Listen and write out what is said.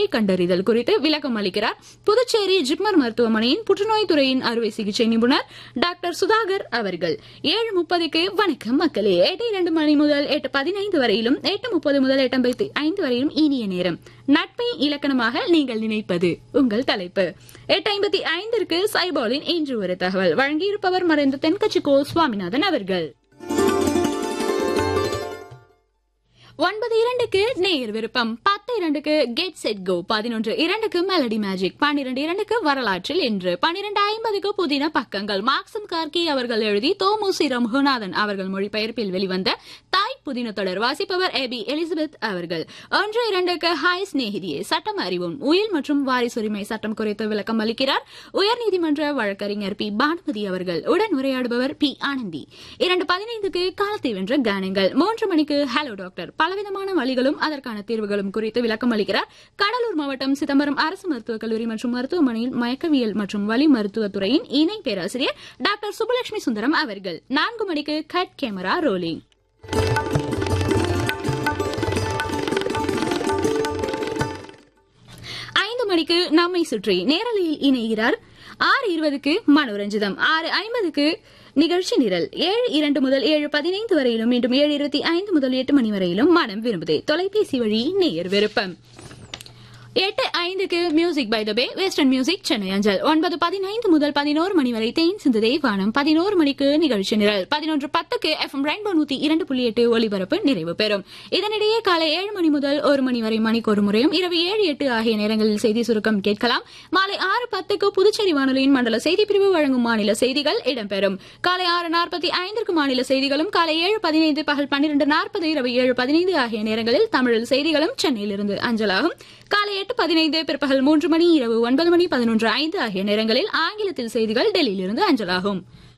புற்றுநோயை கண்டறிதல் குறித்து விளக்கம் அளிக்கிறார் புதுச்சேரி ஜிப்மர் மருத்துவமனையின் புற்றுநோய் துறையின் அறுவை சிகிச்சை நிபுணர் டாக்டர் சுதாகர் அவர்கள் ஏழு முப்பதுக்கு வணக்கம் மக்களே எட்டு இரண்டு மணி முதல் எட்டு பதினைந்து வரையிலும் எட்டு முப்பது முதல் எட்டு ஐம்பத்தி ஐந்து வரையிலும் இனிய நேரம் நட்பை இலக்கணமாக நீங்கள் நினைப்பது உங்கள் தலைப்பு எட்டு ஐம்பத்தி ஐந்திற்கு சைபாலின் இன்று ஒரு தகவல் வழங்கியிருப்பவர் மறைந்த தென்கட்சி கோ சுவாமிநாதன் அவர்கள் ஒன்பது இரண்டுக்கு நேயர் விருப்பம் பத்து இரண்டுக்கு கெட் செட் கோ பதினொன்று இரண்டுக்கு மெலடி மேஜிக் பன்னிரண்டு இரண்டுக்கு வரலாற்றில் இன்று பன்னிரண்டு ஐம்பதுக்கு புதின பக்கங்கள் மார்க்சம் கார்கி அவர்கள் எழுதி தோமுசி ரம்ஹுநாதன் அவர்கள் மொழிபெயர்ப்பில் வெளிவந்த தாய் புதின தொடர் வாசிப்பவர் ஏபி எலிசபெத் அவர்கள் ஒன்று இரண்டுக்கு ஹாய் சிநேகிதியே சட்டம் அறிவும் உயில் மற்றும் வாரிசுரிமை சட்டம் குறித்து விளக்கம் அளிக்கிறார் உயர்நீதிமன்ற வழக்கறிஞர் பி பானுமதி அவர்கள் உடன் உரையாடுபவர் பி ஆனந்தி இரண்டு பதினைந்துக்கு காலத்தை வென்ற கானங்கள் மூன்று மணிக்கு ஹலோ டாக்டர் பலவிதமான வழிகளும் அதற்கான தீர்வுகளும் குறித்து விளக்கம் அளிக்கிறார் கடலூர் மாவட்டம் சிதம்பரம் அரசு மருத்துவக் கல்லூரி மற்றும் மருத்துவமனையில் மயக்கவியல் மற்றும் வலி மருத்துவத்துறையின் இணை பேராசிரியர் டாக்டர் சுப்புலட்சுமி சுந்தரம் அவர்கள் நான்கு மணிக்கு கட் கேமரா ரோலிங் ஐந்து மணிக்கு நம்மை சுற்றி நேரலையில் இணைகிறார் ஆறு இருபதுக்கு மனோரஞ்சிதம் ஆறு ஐம்பதுக்கு நிகழ்ச்சி நிரல் ஏழு இரண்டு முதல் ஏழு பதினைந்து வரையிலும் மீண்டும் ஏழு இருபத்தி ஐந்து முதல் எட்டு மணி வரையிலும் மனம் விரும்புதே தொலைபேசி வழி நேயர் விருப்பம் எட்டு ஐந்துக்கு music by the bay western music Chennai அஞ்சல் ஒன்பது பதினைந்து முதல் பதினோரு மணி வரை தேன் சிந்துதே வானம் பதினோரு மணிக்கு நிகழ்ச்சி நிரல் பதினொன்று பத்துக்கு எஃப் எம் ரெயின்போ நூத்தி இரண்டு புள்ளி எட்டு ஒலிபரப்பு நிறைவு பெறும் இதனிடையே காலை ஏழு மணி முதல் ஒரு மணி வரை மணிக்கு ஒரு முறையும் இரவு ஏழு எட்டு ஆகிய நேரங்களில் செய்தி சுருக்கம் கேட்கலாம் மாலை ஆறு பத்துக்கு புதுச்சேரி வானொலியின் மண்டல செய்தி பிரிவு வழங்கும் மாநில செய்திகள் இடம்பெறும் காலை ஆறு நாற்பத்தி ஐந்திற்கு மாநில செய்திகளும் காலை ஏழு பதினைந்து பகல் பன்னிரண்டு நாற்பது இரவு ஏழு பதினைந்து ஆகிய நேரங்களில் தமிழில் செய்திகளும் சென்னையிலிருந்து அஞ்சலாகும் காலை எட்டு பதினைந்து பிற்பகல் மூன்று மணி இரவு ஒன்பது மணி பதினொன்று ஐந்து ஆகிய நேரங்களில் ஆங்கிலத்தில் செய்திகள் டெல்லியிலிருந்து அஞ்சலாகும்